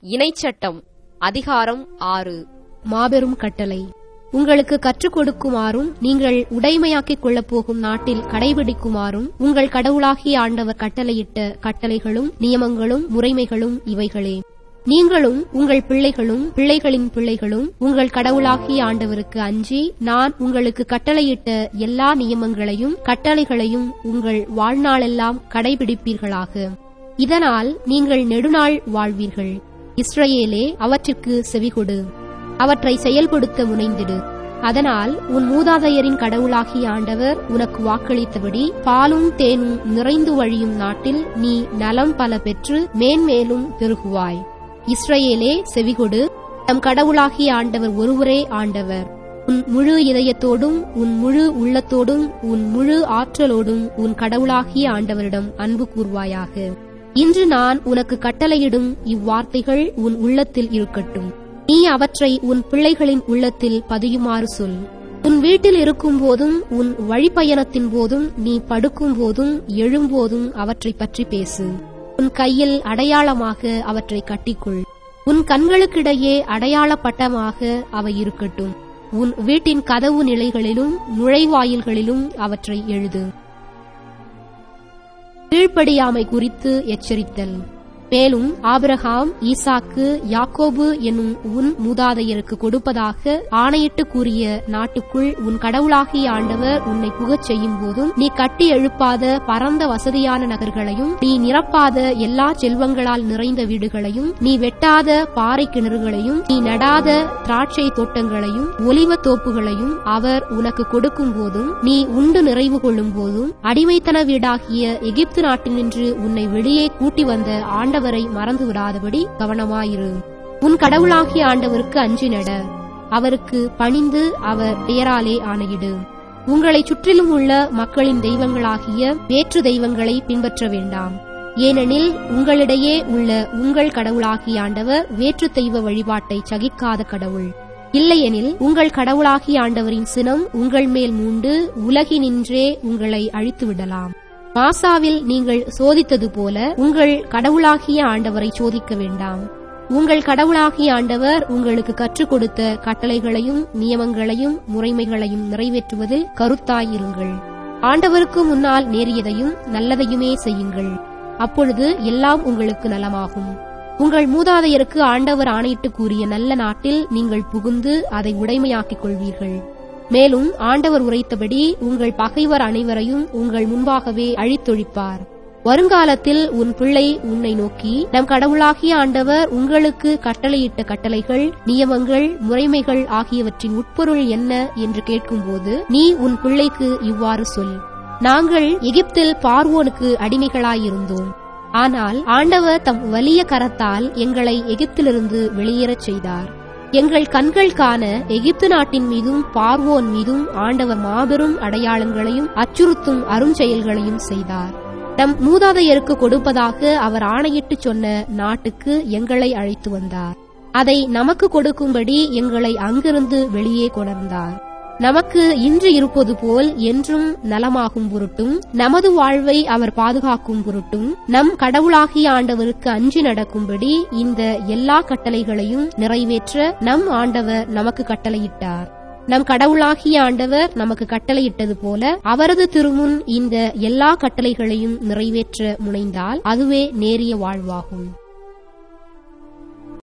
இணைச்சட்டம் அதிகாரம் ஆறு மாபெரும் கட்டளை உங்களுக்கு கற்றுக் கொடுக்குமாறும் நீங்கள் உடைமையாக்கிக் கொள்ளப் போகும் நாட்டில் கடைபிடிக்குமாறும் உங்கள் கடவுளாகிய ஆண்டவர் கட்டளையிட்ட கட்டளைகளும் நியமங்களும் முறைமைகளும் இவைகளே நீங்களும் உங்கள் பிள்ளைகளும் பிள்ளைகளின் பிள்ளைகளும் உங்கள் கடவுளாகிய ஆண்டவருக்கு அஞ்சி நான் உங்களுக்கு கட்டளையிட்ட எல்லா நியமங்களையும் கட்டளைகளையும் உங்கள் வாழ்நாளெல்லாம் கடைபிடிப்பீர்களாக இதனால் நீங்கள் நெடுநாள் வாழ்வீர்கள் இஸ்ரவேலே அவற்றிற்கு செவிகொடு அவற்றை செயல்படுத்த முனைந்திடு அதனால் உன் மூதாதையரின் கடவுளாகிய ஆண்டவர் உனக்கு வாக்களித்தபடி பாலும் தேனும் நிறைந்து வழியும் நாட்டில் நீ நலம் பல பெற்று மேன்மேலும் பெருகுவாய் இஸ்ரவேலே செவிகொடு நம் கடவுளாகிய ஆண்டவர் ஒருவரே ஆண்டவர் உன் முழு இதயத்தோடும் உன் முழு உள்ளத்தோடும் உன் முழு ஆற்றலோடும் உன் கடவுளாகிய ஆண்டவரிடம் அன்பு கூர்வாயாக இன்று நான் உனக்கு கட்டளையிடும் இவ்வார்த்தைகள் உன் உள்ளத்தில் இருக்கட்டும் நீ அவற்றை உன் பிள்ளைகளின் உள்ளத்தில் பதியுமாறு சொல் உன் வீட்டில் இருக்கும் போதும் உன் வழிப்பயணத்தின் போதும் நீ படுக்கும் போதும் எழும்போதும் அவற்றை பற்றி பேசு உன் கையில் அடையாளமாக அவற்றை கட்டிக்கொள் உன் கண்களுக்கிடையே அடையாள பட்டமாக அவை இருக்கட்டும் உன் வீட்டின் கதவு நிலைகளிலும் நுழைவாயில்களிலும் அவற்றை எழுது கீழ்ப்படியாமை குறித்து எச்சரித்தல் மேலும் ஆபிரகாம் ஈசாக்கு யாக்கோபு என்னும் உன் மூதாதையருக்கு கொடுப்பதாக ஆணையிட்டு கூறிய நாட்டுக்குள் உன் கடவுளாகிய ஆண்டவர் உன்னை புகச் செய்யும் போதும் நீ கட்டி எழுப்பாத பரந்த வசதியான நகர்களையும் நீ நிரப்பாத எல்லா செல்வங்களால் நிறைந்த வீடுகளையும் நீ வெட்டாத பாறை கிணறுகளையும் நீ நடாத திராட்சை தோட்டங்களையும் ஒலிவ தோப்புகளையும் அவர் உனக்கு கொடுக்கும் போதும் நீ உண்டு நிறைவு கொள்ளும் போதும் அடிமைத்தன வீடாகிய எகிப்து நாட்டினின்று உன்னை வெளியே கூட்டி வந்த ஆண்ட ஆண்டவரை மறந்து விடாதபடி கவனமாயிரு உன் கடவுளாகிய ஆண்டவருக்கு அஞ்சி நட அவருக்கு பணிந்து அவர் பெயராலே ஆணையிடு உங்களை சுற்றிலும் உள்ள மக்களின் தெய்வங்களாகிய வேற்று தெய்வங்களை பின்பற்ற வேண்டாம் ஏனெனில் உங்களிடையே உள்ள உங்கள் கடவுளாகிய ஆண்டவர் வேற்று தெய்வ வழிபாட்டை சகிக்காத கடவுள் இல்லையெனில் உங்கள் கடவுளாகிய ஆண்டவரின் சினம் உங்கள் மேல் மூண்டு உலகினின்றே உங்களை அழித்து விடலாம் மாசாவில் நீங்கள் சோதித்தது போல உங்கள் கடவுளாகிய ஆண்டவரை சோதிக்க வேண்டாம் உங்கள் கடவுளாகிய ஆண்டவர் உங்களுக்கு கற்றுக் கொடுத்த கட்டளைகளையும் நியமங்களையும் முறைமைகளையும் நிறைவேற்றுவதில் கருத்தாயிருங்கள் ஆண்டவருக்கு முன்னால் நேரியதையும் நல்லதையுமே செய்யுங்கள் அப்பொழுது எல்லாம் உங்களுக்கு நலமாகும் உங்கள் மூதாதையருக்கு ஆண்டவர் ஆணையிட்டு கூறிய நல்ல நாட்டில் நீங்கள் புகுந்து அதை உடைமையாக்கிக் கொள்வீர்கள் மேலும் ஆண்டவர் உரைத்தபடி உங்கள் பகைவர் அனைவரையும் உங்கள் முன்பாகவே அழித்தொழிப்பார் வருங்காலத்தில் உன் பிள்ளை உன்னை நோக்கி நம் கடவுளாகிய ஆண்டவர் உங்களுக்கு கட்டளையிட்ட கட்டளைகள் நியமங்கள் முறைமைகள் ஆகியவற்றின் உட்பொருள் என்ன என்று கேட்கும்போது நீ உன் பிள்ளைக்கு இவ்வாறு சொல் நாங்கள் எகிப்தில் பார்வோனுக்கு அடிமைகளாயிருந்தோம் ஆனால் ஆண்டவர் தம் வலிய கரத்தால் எங்களை எகிப்திலிருந்து வெளியேறச் செய்தார் எங்கள் கண்கள் காண எகிப்து நாட்டின் மீதும் பார்வோன் மீதும் ஆண்டவர் மாபெரும் அடையாளங்களையும் அச்சுறுத்தும் அருஞ்செயல்களையும் செய்தார் நம் மூதாதையருக்கு கொடுப்பதாக அவர் ஆணையிட்டு சொன்ன நாட்டுக்கு எங்களை அழைத்து வந்தார் அதை நமக்கு கொடுக்கும்படி எங்களை அங்கிருந்து வெளியே கொணர்ந்தார் நமக்கு இன்று இருப்பது போல் என்றும் நலமாகும் பொருட்டும் நமது வாழ்வை அவர் பாதுகாக்கும் பொருட்டும் நம் கடவுளாகிய ஆண்டவருக்கு அஞ்சி நடக்கும்படி இந்த எல்லா கட்டளைகளையும் நிறைவேற்ற நம் ஆண்டவர் நமக்கு கட்டளையிட்டார் நம் கடவுளாகிய ஆண்டவர் நமக்கு கட்டளையிட்டது போல அவரது திருமுன் இந்த எல்லா கட்டளைகளையும் நிறைவேற்ற முனைந்தால் அதுவே நேரிய வாழ்வாகும்